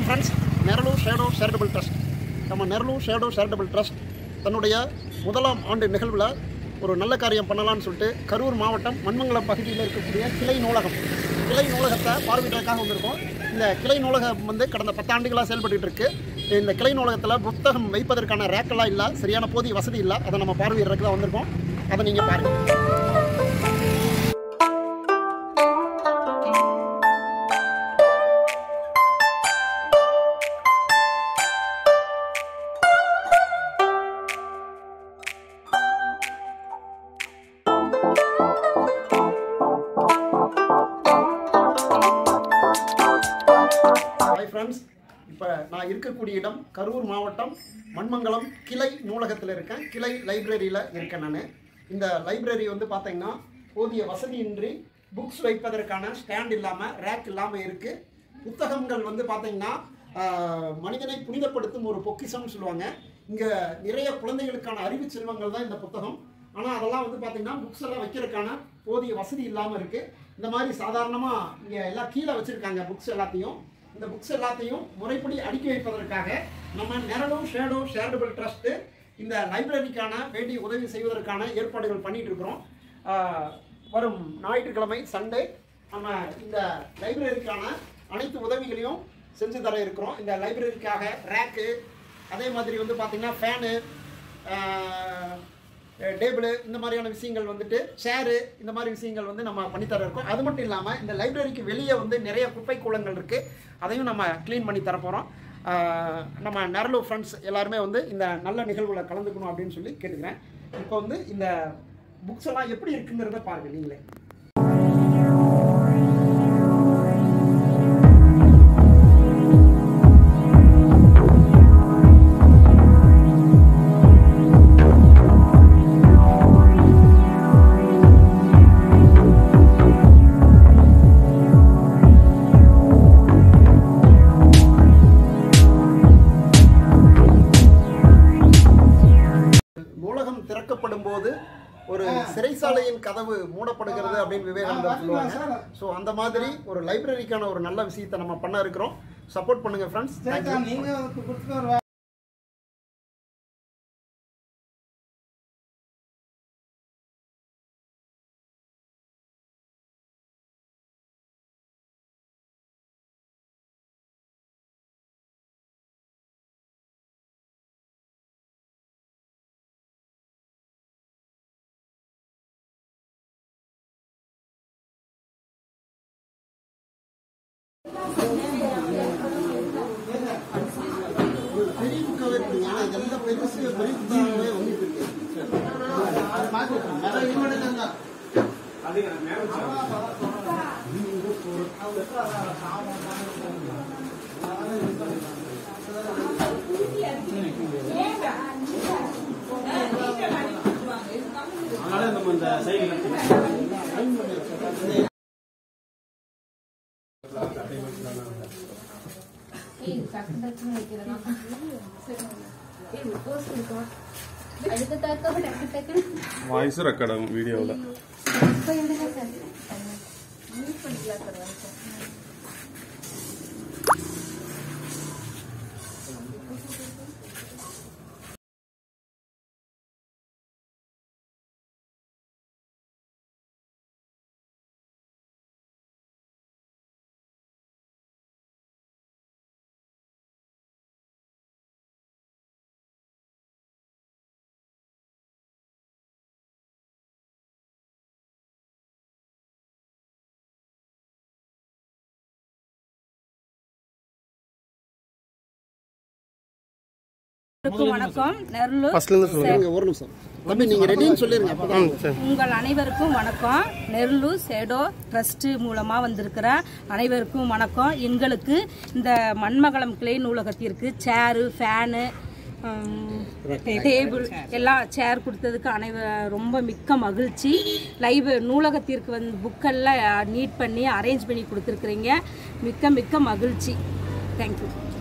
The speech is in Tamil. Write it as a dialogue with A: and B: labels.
A: Friends Neralur shadow charitable trust நம்ம நெரலூர் ஷேடோ சேரிட்டபிள் ட்ரஸ்ட் தன்னுடைய முதலாம் ஆண்டு நிகழ்வில் ஒரு நல்ல காரியம் பண்ணலாம்னு சொல்லிட்டு கரூர் மாவட்டம் மண்மங்கலம் பகுதியில் இருக்கக்கூடிய கிளை நூலகம் கிளை நூலகத்தை பார்வையிடறதுக்காக வந்திருக்கோம் இந்த கிளை நூலகம் வந்து கடந்த பத்தாண்டுகளாக செயல்பட்டுட்டு இருக்கு இந்த கிளை நூலகத்தில் புத்தகம் வைப்பதற்கான ரேக்கெல்லாம் இல்லை சரியான போதிய வசதி இல்லை அதை நம்ம பார்வையிடறதுக்கு தான் வந்திருக்கோம் அதை நீங்கள் பாருங்கள் ஹாய் ஃப்ரெண்ட்ஸ் இப்போ நான் இருக்கக்கூடிய இடம் கரூர் மாவட்டம் மண்மங்கலம் கிளை நூலகத்தில் இருக்கேன் கிளை லைப்ரரியில் இருக்கேன் நான் இந்த லைப்ரரி வந்து பார்த்தீங்கன்னா போதிய வசதியின்றி புக்ஸ் வைப்பதற்கான ஸ்டாண்ட் இல்லாமல் ரேக் இல்லாமல் இருக்குது புத்தகங்கள் வந்து பார்த்தீங்கன்னா ஆஹ், மனிதனை புனிதப்படுத்தும் ஒரு பொக்கிஷம்னு சொல்லுவாங்க இங்கே நிறைய குழந்தைகளுக்கான அறிவு செல்வங்கள் தான் இந்த புத்தகம் ஆனால் அதெல்லாம் வந்து பார்த்தீங்கன்னா புக்ஸ் எல்லாம் வைக்கிறதுக்கான போதிய வசதி இல்லாமல் இருக்குது இந்த மாதிரி சாதாரணமாக இங்கே எல்லாம் கீழே வச்சுருக்காங்க புக்ஸ் எல்லாத்தையும் இந்த புக்ஸ் எல்லாத்தையும் முறைப்படி அடுக்கி வைப்பதற்காக நம்ம நெரலூர் ஷேடோ ஷேரிட்டபிள் ட்ரஸ்ட்டு இந்த லைப்ரரிக்கான வேண்டிய உதவி செய்வதற்கான ஏற்பாடுகள் பண்ணிட்டு இருக்கிறோம் ஆஹ், வரும் ஞாயிற்றுக்கிழமை சண்டே நம்ம இந்த லைப்ரரிக்கான அனைத்து உதவிகளையும் செஞ்சு தர இருக்கிறோம் இந்த லைப்ரரிக்காக ரேக்கு அதே மாதிரி வந்து பார்த்திங்கன்னா ஃபேனு டேபிள் இந்த மாதிரியான விஷயங்கள் வந்துட்டு சேரு இந்த மாதிரி விஷயங்கள் வந்து நம்ம பண்ணித்தர இருக்கோம் அது மட்டும் இல்லாமல் இந்த லைப்ரரிக்கு வெளியே வந்து நிறைய குப்பை கூலங்கள் இருக்குது அதையும் நம்ம க்ளீன் பண்ணி தர போகிறோம் நம்ம நரலு ஃப்ரெண்ட்ஸ் எல்லாருமே வந்து இந்த நல்ல நிகழ்வுல கலந்துக்கணும் அப்படின்னு சொல்லி கேட்டுக்கிறேன் இப்போ வந்து இந்த புக்ஸ் எல்லாம் எப்படி இருக்குங்கிறத பாருங்க நீங்களே நூலகம் திறக்கப்படும் போது ஒரு சிறைசாலையின் கதவு மூடப்படுகிறது அப்படின்னு விவேகானந்தர் சொல்லுவாங்க ஸோ அந்த மாதிரி ஒரு லைப்ரரிக்கான ஒரு நல்ல விஷயத்தை நம்ம பண்ண இருக்கிறோம் சப்போர்ட் பண்ணுங்க ஃப்ரெண்ட்ஸ் தேங்க்யூ
B: நீங்க கொடுத்துட்டு ஒரு
A: பெரிய புக்காவே கொடுங்க ஏன்னா இதெல்லாம் பெருசு பெரிய புத்தகங்களே வந்துட்டு இருக்கு
B: அது மாத்தி விட்டுருங்க. வேற இது மட்டும் தாங்க.
C: அதனால நம்ம இந்த சைக்கிள்
D: ஏய், டக்கு டக்குன்னு வைக்கிறதா? ஏய், pose இருக்கா? அடுத்த தக்க டக்கு டக்குன்னு.
E: வாய்ஸ் ரெக்கார்ட் ஆகும் வீடியோவில்
D: இப்ப என்னடா சார்? mute பண்ணிக்கலாம் சார் வந்து.
F: அனைவருக்கும் வணக்கம் நெருலூர்
A: ஃபர்ஸ்ட்லேருந்து சொல்லுங்க ஒரு நிமிஷம் தம்பி நீங்கள் ரெடின்னு சொல்லிடுங்க அப்போ
F: உங்கள் அனைவருக்கும் வணக்கம் நெருலூர் சேடோ ட்ரஸ்ட் மூலமா வந்திருக்கிற அனைவருக்கும் வணக்கம் எங்களுக்கு இந்த மண்மகலம் கிளை நூலகத்திற்கு சேரு ஃபேனு டேபிள் எல்லாம் சேர் கொடுத்ததுக்கு அனைவ ரொம்ப மிக்க மகிழ்ச்சி லைவ் நூலகத்திற்கு வந்து புக்கெல்லாம் நீட் பண்ணி அரேஞ்ச் பண்ணி கொடுத்துருக்குறீங்க மிக்க மிக்க மகிழ்ச்சி தேங்க்யூ